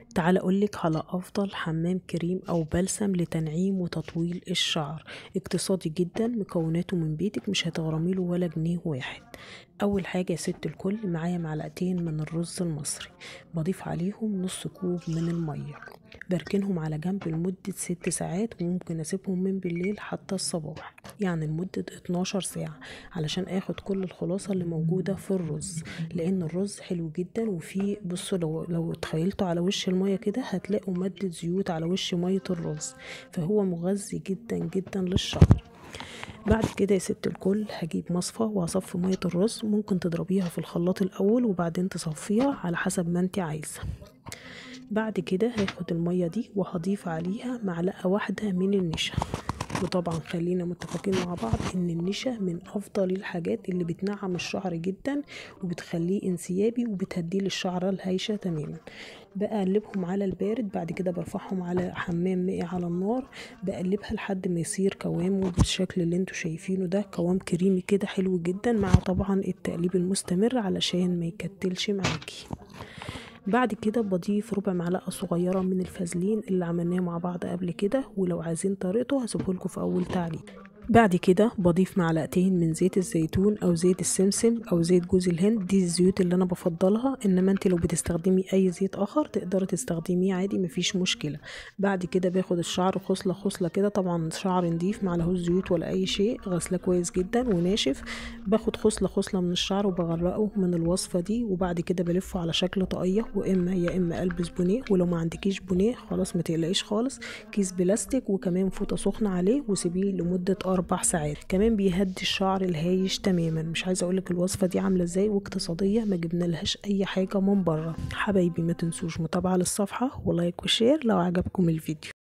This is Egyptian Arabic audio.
تعال أقولك على أفضل حمام كريم أو بلسم لتنعيم وتطويل الشعر اقتصادي جدا مكوناته من بيتك مش هتغرميله ولا جنيه واحد أول حاجة يا ست الكل معايا معلقتين من الرز المصري بضيف عليهم نص كوب من المية بركنهم على جنب لمدة ست ساعات وممكن أسيبهم من بالليل حتى الصباح يعني لمدة 12 ساعة علشان اخد كل الخلاصة اللي موجودة في الرز لأن الرز حلو جدا وفيه بصوا لو, لو تخيلتوا على وش المية كده هتلاقوا مادة زيوت على وش مية الرز فهو مغذي جدا جدا للشعر بعد كده يا ست الكل هجيب مصفى وهصفي مية الرز ممكن تضربيها في الخلاط الأول وبعدين تصفيها على حسب ما انت عايزة بعد كده هاخد المية دي وهضيف عليها معلقة واحدة من النشا وطبعا خلينا متفقين مع بعض ان النشا من افضل الحاجات اللي بتنعم الشعر جدا وبتخليه انسيابي وبتهديه للشعر الهايشة تماما بقلبهم على البارد بعد كده برفعهم على حمام مائي على النار بقلبها لحد ما يصير قوامه بالشكل اللي انتوا شايفينه ده قوام كريمي كده حلو جدا مع طبعا التقليب المستمر علشان ما يكتلش معاكي بعد كده بضيف ربع معلقه صغيره من الفازلين اللي عملناه مع بعض قبل كده ولو عايزين طريقته هسيبهولكوا في اول تعليق بعد كده بضيف معلقتين من زيت الزيتون او زيت السمسم او زيت جوز الهند دي الزيوت اللي انا بفضلها انما انت لو بتستخدمي اي زيت اخر تقدري تستخدميه عادي مفيش مشكله بعد كده باخد الشعر خصله خصله كده طبعا شعر نضيف معلهوش زيوت ولا اي شيء غسله كويس جدا وناشف باخد خصله خصله من الشعر وبغرقه من الوصفه دي وبعد كده بلفه على شكل طاقيه واما يا اما البس بونيه ولو ما عندكيش بونيه خلاص ما تقلقيش خالص كيس بلاستيك وكمان فوطه سخنه عليه وسيبيه لمده اربع ساعات كمان بيهدي الشعر الهايش تماما مش عايزه اقولك الوصفه دي عامله ازاي واقتصاديه ما جبنا لهاش اي حاجه من بره حبايبي ما تنسوش متابعه للصفحه ولايك وشير لو عجبكم الفيديو